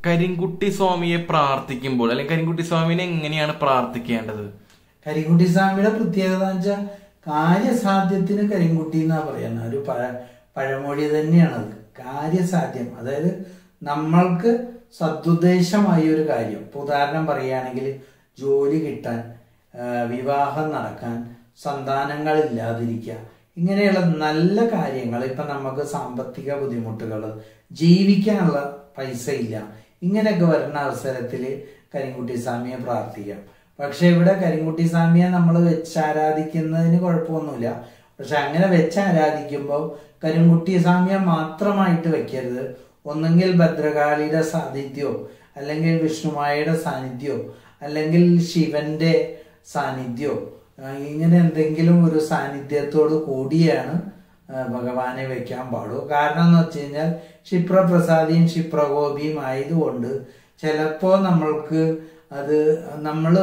കരിങ്കുട്ടി സ്വാമിയെ പ്രാർത്ഥിക്കുമ്പോൾ അല്ലെങ്കിൽ കരിങ്കുട്ടി സ്വാമിനെ എങ്ങനെയാണ് പ്രാർത്ഥിക്കേണ്ടത് കരിങ്കുട്ടി സ്വാമിയുടെ പ്രത്യേകത എന്ന് വെച്ചാൽ കാര്യസാധ്യത്തിന് കരിങ്കുട്ടി എന്നാ പറയുന്നത് ഒരു പഴ പഴമൊഴി തന്നെയാണത് കാര്യസാധ്യം അതായത് നമ്മൾക്ക് സദുദ്ദേശമായ ഒരു കാര്യം ഇപ്പൊ ഉദാഹരണം പറയുകയാണെങ്കിൽ ജോലി കിട്ടാൻ ആ, വിവാഹം നടക്കാൻ സന്താനങ്ങൾ ഇല്ലാതിരിക്കുക ഇങ്ങനെയുള്ള നല്ല കാര്യങ്ങൾ ഇപ്പൊ നമുക്ക് സാമ്പത്തിക ബുദ്ധിമുട്ടുകൾ ജീവിക്കാനുള്ള പൈസ ഇല്ല ഇങ്ങനെയൊക്കെ വരുന്ന അവസരത്തിൽ കരിങ്കുട്ടി സ്വാമിയെ പ്രാർത്ഥിക്കാം പക്ഷെ ഇവിടെ കരിങ്കുട്ടി സ്വാമിയെ നമ്മൾ വെച്ച് ആരാധിക്കുന്നതിന് കുഴപ്പമൊന്നുമില്ല പക്ഷെ അങ്ങനെ വെച്ച് ആരാധിക്കുമ്പോൾ കരിങ്കുട്ടി സ്വാമിയെ മാത്രമായിട്ട് വെക്കരുത് ഒന്നെങ്കിൽ ഭദ്രകാളിയുടെ സാന്നിധ്യമോ അല്ലെങ്കിൽ വിഷ്ണുമായയുടെ സാന്നിധ്യമോ അല്ലെങ്കിൽ ശിവന്റെ സാന്നിധ്യമോ ആ, ഇങ്ങനെ എന്തെങ്കിലും ഒരു സാന്നിധ്യത്തോട് കൂടിയാണ് ആ, ഭഗവാനെ വെക്കാൻ പാടൂ കാരണം എന്ന് വെച്ച് കഴിഞ്ഞാൽ ക്ഷിപ്രപ്രസാദിയും ക്ഷിപ്രകോപിയും ആയതുകൊണ്ട് ചിലപ്പോൾ നമ്മൾക്ക് അത് നമ്മൾ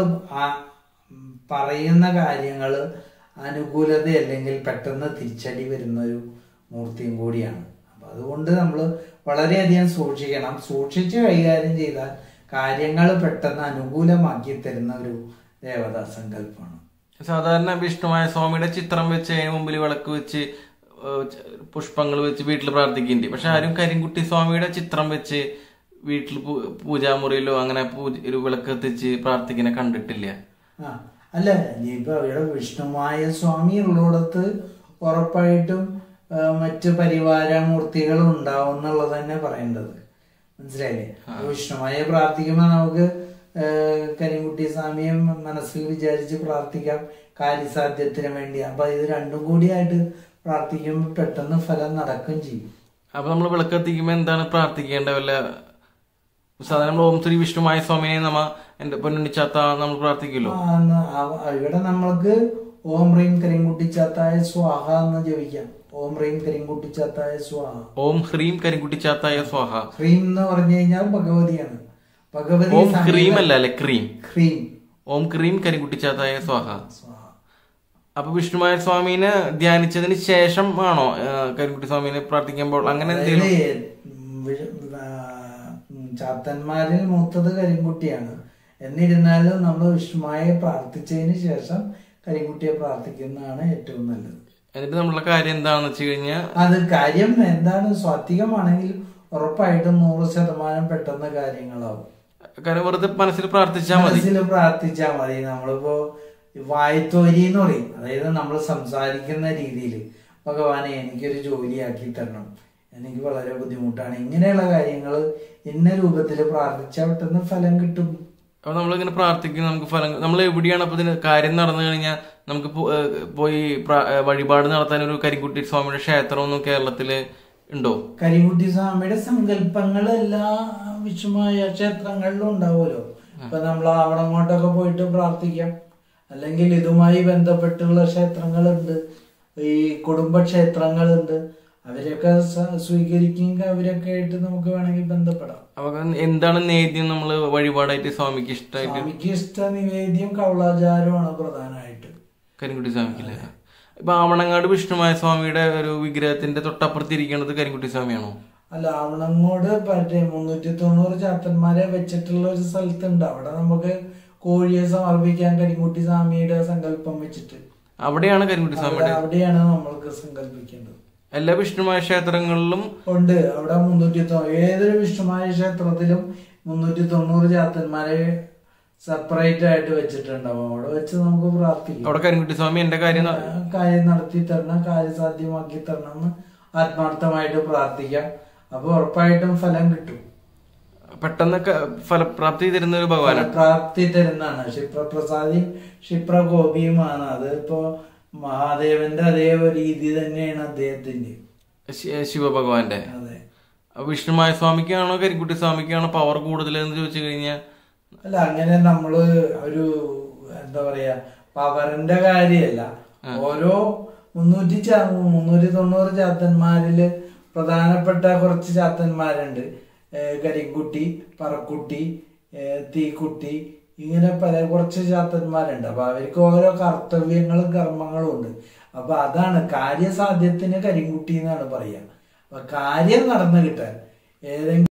പറയുന്ന കാര്യങ്ങൾ അനുകൂലത അല്ലെങ്കിൽ പെട്ടെന്ന് തിരിച്ചടി വരുന്ന ഒരു മൂർത്തിയും കൂടിയാണ് അപ്പൊ അതുകൊണ്ട് നമ്മൾ വളരെയധികം സൂക്ഷിക്കണം സൂക്ഷിച്ച് കൈകാര്യം ചെയ്താൽ കാര്യങ്ങൾ പെട്ടെന്ന് അനുകൂലമാക്കി തരുന്ന ഒരു ദേവതാ സങ്കല്പമാണ് സാധാരണ വിഷ്ണുമായ സ്വാമിയുടെ ചിത്രം വെച്ച് അതിന് മുമ്പിൽ വിളക്ക് വെച്ച് പുഷ്പങ്ങൾ വെച്ച് വീട്ടിൽ പ്രാർത്ഥിക്കുന്നുണ്ട് പക്ഷെ ആരും കരിങ്കുട്ടി സ്വാമിയുടെ ചിത്രം വെച്ച് വീട്ടിൽ പൂ- പൂജാമുറിയിലോ അങ്ങനെ പൂജ ഒരു വിളക്ക് കത്തിച്ച് പ്രാർത്ഥിക്കുന്ന കണ്ടിട്ടില്ല ആ അല്ല ഇനിയിപ്പോ ഇവിടെ വിഷ്ണുമായ സ്വാമി ഉള്ളിടത്ത് ഉറപ്പായിട്ടും ആ, മറ്റ് പരിവാരമൂർത്തികൾ ഉണ്ടാവും എന്നുള്ളത് തന്നെ പറയേണ്ടത് മനസ്സിലായില്ലേ അപ്പൊ വിഷ്ണുമായ പ്രാർത്ഥിക്കുമ്പോൾ നമുക്ക് ആ, കരിങ്കുട്ടി സ്വാമിയെ മനസ്സിൽ വിചാരിച്ച് പ്രാർത്ഥിക്കാം കാര്യസാധ്യത്തിന് വേണ്ടി അപ്പൊ ഇത് രണ്ടും കൂടിയായിട്ട് പ്രാർത്ഥിക്കുമ്പോൾ പെട്ടെന്ന് ഫലം നടക്കുകയും ചെയ്യും അപ്പൊ നമ്മൾ വിളക്ക് കത്തിക്കുമ്പോ എന്താണ് പ്രാർത്ഥിക്കേണ്ട വല്ല സാധാരണ നമ്മൾ ഓം ശ്രീ വിഷ്ണുമായ സ്വാമിനെ നമ്മ എന്റെ പൊന്നുണ്ണിച്ചാത്ത നമ്മൾ പ്രാർത്ഥിക്കുമല്ലോ ആ, ന- ആ- ഇവിടെ നമ്മൾക്ക് ഓം റീം കരിങ്കുട്ടിച്ചാത്തായ സ്വാഹ എന്ന് ജപിക്കാം ഓം റീം കരിങ്കുട്ടിച്ചാത്തായ സ്വാഹ ഓം ഹ്രീം കരിങ്കുട്ടിച്ചാത്തായ സ്വാഹ ക്രീം എന്ന് പറഞ്ഞു കഴിഞ്ഞാൽ ഭഗവതിയാണ് ഭഗവതി ഓം സമേത- ക്രീം അല്ല അല്ലെ ക്രീം ക്രീം ഓം ക്രീം കരിങ്കുട്ടിച്ചാത്തായ സ്വാഹ സ്വാഹ. അപ്പൊ വിഷ്ണുമായ സ്വാമിനെ ധ്യാനിച്ചതിന് ശേഷം ആണോ ആ, കരിങ്കുട്ടി സ്വാമിനെ പ്രാർത്ഥിക്കുമ്പോൾ അങ്ങനെ എന്തെങ്കിലും അതായത് ഉം വി- ആ, ഉം ചാത്തന്മാരിൽ മൂത്തത് കരിങ്കുട്ടിയാണ് എന്നിരുന്നാലും നമ്മൾ വിഷ്ണുമായ പ്രാർത്ഥിച്ചതിന് ശേഷം കരിങ്കുട്ടിയെ പ്രാർത്ഥിക്കുന്നതാണ് ഏറ്റവും നല്ലത് എന്നിട്ട് നമ്മളുടെ കാര്യം എന്താണെന്ന് വെച്ച് കഴിഞ്ഞാൽ അത് കാര്യം എന്താണ് സ്വാത്വികമാണെങ്കിൽ ഉറപ്പായിട്ടും നൂറ് ശതമാനം പെട്ടെന്ന് കാര്യങ്ങളാവും കാര്യം വെറുതെ മനസ്സിൽ പ്രാർത്ഥിച്ചാൽ മതി മനസ്സിൽ പ്രാർത്ഥിച്ചാൽ മതി നമ്മളിപ്പോ വായ്ത്തോരി എന്ന് പറയും അതായത് നമ്മൾ സംസാരിക്കുന്ന രീതിയിൽ ഭഗവാനെ എനിക്കൊരു ജോലിയാക്കി തരണം എനിക്ക് വളരെ ബുദ്ധിമുട്ടാണ് ഇങ്ങനെയുള്ള കാര്യങ്ങൾ ഇന്ന രൂപത്തിൽ പ്രാർത്ഥിച്ചാൽ പെട്ടെന്ന് ഫലം കിട്ടും അപ്പൊ നമ്മളിങ്ങനെ പ്രാർത്ഥിക്കും നമുക്ക് ഫലം നമ്മൾ എവിടെയാണ് അപ്പൊ ഇതിന് കാര്യം നടന്നു കഴിഞ്ഞാൽ നമുക്ക് പോ- ഏ, പോയി പ്രാ- ഏ, വഴിപാട് നടത്താൻ ഒരു കരിങ്കുട്ടി സ്വാമിയുടെ ക്ഷേത്രമൊന്നും കേരളത്തില് ഉണ്ടോ കരികുട്ടി സ്വാമിയുടെ സങ്കല്പങ്ങൾ എല്ലാ വിഷുമായ ക്ഷേത്രങ്ങളിലും ഉണ്ടാവുമല്ലോ ഇപ്പൊ നമ്മൾ അവിടെ അങ്ങോട്ടൊക്കെ പോയിട്ട് പ്രാർത്ഥിക്കാം അല്ലെങ്കിൽ ഇതുമായി ബന്ധപ്പെട്ടുള്ള ക്ഷേത്രങ്ങളുണ്ട് ഈ കുടുംബ ക്ഷേത്രങ്ങളുണ്ട് അവരൊക്കെ സ- സ്വീകരിക്കുമെങ്കിൽ അവരൊക്കെ ആയിട്ട് നമുക്ക് വേണമെങ്കിൽ ബന്ധപ്പെടാം അപ്പൊ എന്താണ് നേദ്യം നമ്മൾ വഴിപാടായിട്ട് സ്വാമിക്ക് ഇഷ്ടമായിട്ട് സ്വാമിക്ക് ഇഷ്ട നിവേദ്യം കവളാചാരമാണ് പ്രധാനമായിട്ട് കരിങ്കുട്ടി സ്വാമിക്കില്ല ഇപ്പൊ ആവണങ്ങാട് വിഷ്ണുമായ സ്വാമിയുടെ ഒരു വിഗ്രഹത്തിന്റെ തൊട്ടപ്പുറത്ത് ഇരിക്കുന്നത് കരിങ്കുട്ടി സ്വാമിയാണോ അല്ല അവണങ്ങോട് മറ്റേ മുന്നൂറ്റി തൊണ്ണൂറ് ചാത്തന്മാരെ വെച്ചിട്ടുള്ള ഒരു സ്ഥലത്തുണ്ട് അവിടെ നമുക്ക് കോഴിയെ സമർപ്പിക്കാൻ കരിങ്കുട്ടി സ്വാമിയുടെ സങ്കല്പം വെച്ചിട്ട് അവിടെയാണ് കരിങ്കുട്ടി അവിടെ സ്വാമിയുടെ അവിടെയാണ് നമ്മൾക്ക് സങ്കല്പിക്കേണ്ടത് എല്ലാ വിഷ്ണുമായ ക്ഷേത്രങ്ങളിലും ഉണ്ട് അവിടെ മുന്നൂറ്റി തൊ- ഏതൊരു വിഷ്ണുമായ ക്ഷേത്രത്തിലും മുന്നൂറ്റി തൊണ്ണൂറ് ചാത്തന്മാരെ സെപ്പറേറ്റ് ആയിട്ട് വെച്ചിട്ടുണ്ടാവും അവിടെ വെച്ച് നമുക്ക് പ്രാർത്ഥിക്കാം അവിടെ കരിങ്കുട്ടി സ്വാമി എന്റെ കാര്യം ന- ആ, കാര്യം നടത്തി തരണം കാര്യസാധ്യമാക്കി തരണം എന്ന് ആത്മാർത്ഥമായിട്ട് പ്രാർത്ഥിക്കാം അപ്പൊ ഉറപ്പായിട്ടും ഫലം കിട്ടും പെട്ടെന്ന് ക- ഫലപ്രാപ്തി തരുന്ന ഒരു ഭഗവാനാണ് പ്രാപ്തി തരുന്നതാണ് ക്ഷിപ്രപ്രസാദിയും ക്ഷിപ്രകോപിയുമാണ് അത് ഇപ്പോ മഹാദേവന്റെ അതേ ഒരു രീതി തന്നെയാണ് അദ്ദേഹത്തിന്റെ ശി- ശിവഭഗവാന്റെ അതെ അപ്പൊ വിഷ്ണുമായ സ്വാമിക്കാണോ കരിക്കുട്ടി സ്വാമിക്കാണോ പവർ കൂടുതൽ എന്ന് ചോദിച്ചു കഴിഞ്ഞാൽ അല്ല അങ്ങനെ നമ്മള് ഒരു എന്താ പറയാ പവറിന്റെ കാര്യമല്ല ഓരോ മുന്നൂറ്റി ചാ- മുന്നൂറ്റി തൊണ്ണൂറ് ചാത്തന്മാരില് പ്രധാനപ്പെട്ട കുറച്ച് ചാത്തന്മാരുണ്ട് ഏഹ് കരിക്കുട്ടി പറക്കുട്ടി ഏഹ് തീക്കുട്ടി ഇങ്ങനെ പല കുറച്ച് ചാത്തന്മാരുണ്ട് അപ്പൊ അവർക്ക് ഓരോ കർത്തവ്യങ്ങളും കർമ്മങ്ങളും ഉണ്ട് അപ്പൊ അതാണ് കാര്യസാധ്യത്തിന് കരിങ്കുട്ടി എന്നാണ് പറയാ അപ്പൊ കാര്യം നടന്നു കിട്ടാൻ ഏതെങ്കിലും